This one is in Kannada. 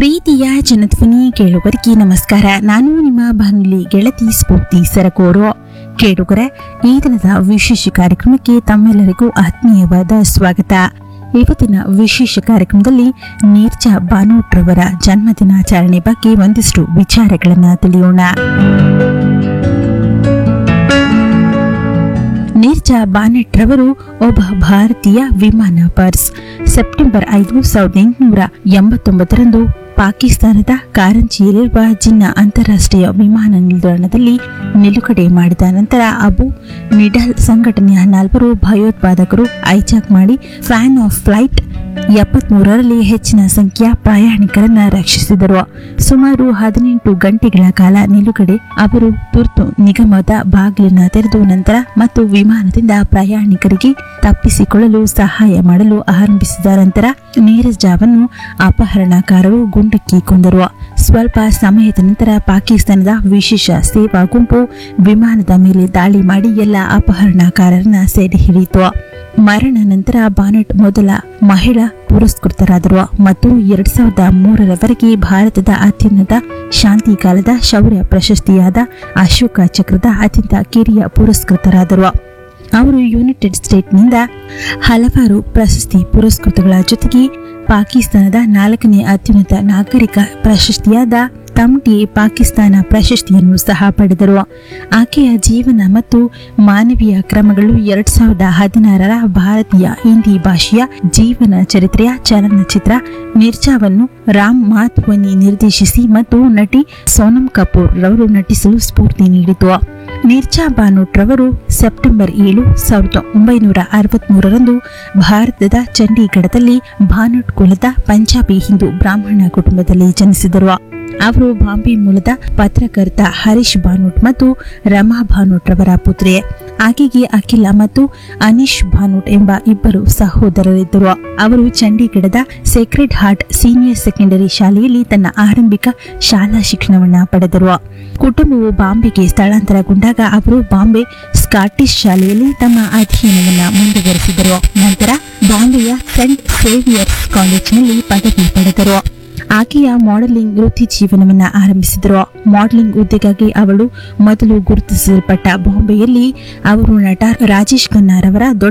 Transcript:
ಪ್ರೀತಿಯ ಜನಧ್ವನಿ ಕೇಳುಗರಿಗೆ ನಮಸ್ಕಾರ ನಾನು ನಿಮ್ಮ ಬಾನುಲಿ ಗೆಳತಿ ಸ್ಫೂರ್ತಿ ಸರಕೋರು ಕೇಳುಗರೆ ಈ ದಿನದ ವಿಶೇಷ ಕಾರ್ಯಕ್ರಮಕ್ಕೆ ತಮ್ಮೆಲ್ಲರಿಗೂ ಆತ್ಮೀಯವಾದ ಸ್ವಾಗತ ಇವತ್ತಿನ ವಿಶೇಷ ಕಾರ್ಯಕ್ರಮದಲ್ಲಿ ನೀರ್ಜಾ ಬಾನೋಟ್ರವರ ಜನ್ಮದಿನಾಚರಣೆ ಬಗ್ಗೆ ಒಂದಿಷ್ಟು ವಿಚಾರಗಳನ್ನು ತಿಳಿಯೋಣ ನೀರ್ಜಾ ಬಾನೆಟ್ ರವರು ಒಬ್ಬ ಭಾರತೀಯ ವಿಮಾನ ಪರ್ಸ್ ಸೆಪ್ಟೆಂಬರ್ ಐದು ಸಾವಿರದ ಎಂಟುನೂರ ಎಂಬತ್ತೊಂಬತ್ತರಂದು ಪಾಕಿಸ್ತಾನದ ಕಾರಂಜಿಯಲ್ಲಿರುವ ಜಿನ್ನಾ ಅಂತಾರಾಷ್ಟ್ರೀಯ ವಿಮಾನ ನಿಲ್ದಾಣದಲ್ಲಿ ನಿಲುಗಡೆ ಮಾಡಿದ ನಂತರ ಅಬು ನಿಡಲ್ ಸಂಘಟನೆಯ ನಾಲ್ವರು ಭಯೋತ್ಪಾದಕರು ಐಜಾಕ್ ಮಾಡಿ ಫ್ಯಾನ್ ಆಫ್ ಫ್ಲೈಟ್ ಎಪ್ಪತ್ಮೂರರಲ್ಲಿ ಹೆಚ್ಚಿನ ಸಂಖ್ಯೆಯ ಪ್ರಯಾಣಿಕರನ್ನ ರಕ್ಷಿಸಿದರು ಸುಮಾರು ಹದಿನೆಂಟು ಗಂಟೆಗಳ ಕಾಲ ನಿಲುಗಡೆ ಅವರು ತುರ್ತು ನಿಗಮದ ಬಾಗಿಲನ್ನ ತೆರೆದು ನಂತರ ಮತ್ತು ವಿಮಾನದಿಂದ ಪ್ರಯಾಣಿಕರಿಗೆ ತಪ್ಪಿಸಿಕೊಳ್ಳಲು ಸಹಾಯ ಮಾಡಲು ಆರಂಭಿಸಿದ ನಂತರ ನೀರಜಾವನ್ನು ಅಪಹರಣಕಾರರು ಗುಂಡಕ್ಕಿ ಕೊಂದರು ಸ್ವಲ್ಪ ಸಮಯದ ನಂತರ ಪಾಕಿಸ್ತಾನದ ವಿಶೇಷ ಸೇವಾ ಗುಂಪು ವಿಮಾನದ ಮೇಲೆ ದಾಳಿ ಮಾಡಿ ಎಲ್ಲ ಅಪಹರಣಕಾರರನ್ನ ಸೆರೆ ಹಿಡಿಯಿತು ಮರಣ ನಂತರ ಬಾನೆಟ್ ಮೊದಲ ಮಹಿಳಾ ಪುರಸ್ಕೃತರಾದರು ಮತ್ತು ಎರಡ್ ಸಾವಿರದ ಮೂರರವರೆಗೆ ಭಾರತದ ಅತ್ಯುನ್ನತ ಶಾಂತಿ ಕಾಲದ ಶೌರ್ಯ ಪ್ರಶಸ್ತಿಯಾದ ಅಶೋಕ ಚಕ್ರದ ಅತ್ಯಂತ ಕಿರಿಯ ಪುರಸ್ಕೃತರಾದರು ಅವರು ಯುನೈಟೆಡ್ ಸ್ಟೇಟ್ನಿಂದ ಹಲವಾರು ಪ್ರಶಸ್ತಿ ಪುರಸ್ಕೃತಗಳ ಜೊತೆಗೆ ಪಾಕಿಸ್ತಾನದ ನಾಲ್ಕನೇ ಅತ್ಯುನ್ನತ ನಾಗರಿಕ ಪ್ರಶಸ್ತಿಯಾದ ತಮ್ಟಿ ಪಾಕಿಸ್ತಾನ ಪ್ರಶಸ್ತಿಯನ್ನು ಸಹ ಪಡೆದರು ಆಕೆಯ ಜೀವನ ಮತ್ತು ಮಾನವೀಯ ಕ್ರಮಗಳು ಎರಡ್ ಸಾವಿರದ ಹದಿನಾರರ ಭಾರತೀಯ ಹಿಂದಿ ಭಾಷೆಯ ಜೀವನ ಚರಿತ್ರೆಯ ಚಲನಚಿತ್ರ ನಿರ್ಜಾವನ್ನು ರಾಮ್ ಮಾಧ್ವನಿ ನಿರ್ದೇಶಿಸಿ ಮತ್ತು ನಟಿ ಸೋನಂ ಕಪೂರ್ ರವರು ನಟಿಸಲು ಸ್ಫೂರ್ತಿ ನೀಡಿತು ನಿರ್ಜಾ ಬಾನೋಟ್ ರವರು ಸೆಪ್ಟೆಂಬರ್ ಏಳು ಸಾವಿರದ ಒಂಬೈನೂರ ಅರವತ್ಮೂರರಂದು ಭಾರತದ ಚಂಡೀಗಢದಲ್ಲಿ ಭಾನೋಟ್ ಕುಲದ ಪಂಜಾಬಿ ಹಿಂದೂ ಬ್ರಾಹ್ಮಣ ಕುಟುಂಬದಲ್ಲಿ ಜನಿಸಿದರು ಅವರು ಬಾಂಬೆ ಮೂಲದ ಪತ್ರಕರ್ತ ಹರೀಶ್ ಭಾನೋಟ್ ಮತ್ತು ರಮಾ ಭಾನೋಟ್ ರವರ ಪುತ್ರಿ ಆಕೆಗೆ ಅಖಿಲ ಮತ್ತು ಅನೀಶ್ ಭಾನೋಟ್ ಎಂಬ ಇಬ್ಬರು ಸಹೋದರರಿದ್ದರು ಅವರು ಚಂಡೀಗಢದ ಸೇಕ್ರೆಡ್ ಹಾರ್ಟ್ ಸೀನಿಯರ್ ಸೆಕೆಂಡರಿ ಶಾಲೆಯಲ್ಲಿ ತನ್ನ ಆರಂಭಿಕ ಶಾಲಾ ಶಿಕ್ಷಣವನ್ನ ಪಡೆದರು ಕುಟುಂಬವು ಬಾಂಬೆಗೆ ಸ್ಥಳಾಂತರಗೊಂಡಾಗ ಅವರು ಬಾಂಬೆ ಸ್ಕಾಟಿಷ್ ಶಾಲೆಯಲ್ಲಿ ತಮ್ಮ ಅಧ್ಯಯನವನ್ನ ಮುಂದುವರೆಸಿದರು ನಂತರ ಬಾಂಬೆಯ ಸೆಂಟ್ ಸೇವಿಯರ್ಸ್ ಕಾಲೇಜಿನಲ್ಲಿ ಪದವಿ ಪಡೆದರು ಆಕೆಯ ಮಾಡೆಲಿಂಗ್ ವೃತ್ತಿ ಜೀವನವನ್ನ ಆರಂಭಿಸಿದರು ಮಾಡೆಲಿಂಗ್ ಹುದ್ದೆಗಾಗಿ ಅವಳು ಮೊದಲು ಗುರುತಿಸಲ್ಪಟ್ಟ ಬಾಂಬೆಯಲ್ಲಿ ಅವರು ನಟ ರಾಜೇಶ್ ಖನ್ನಾರವರ ದೊಡ್ಡ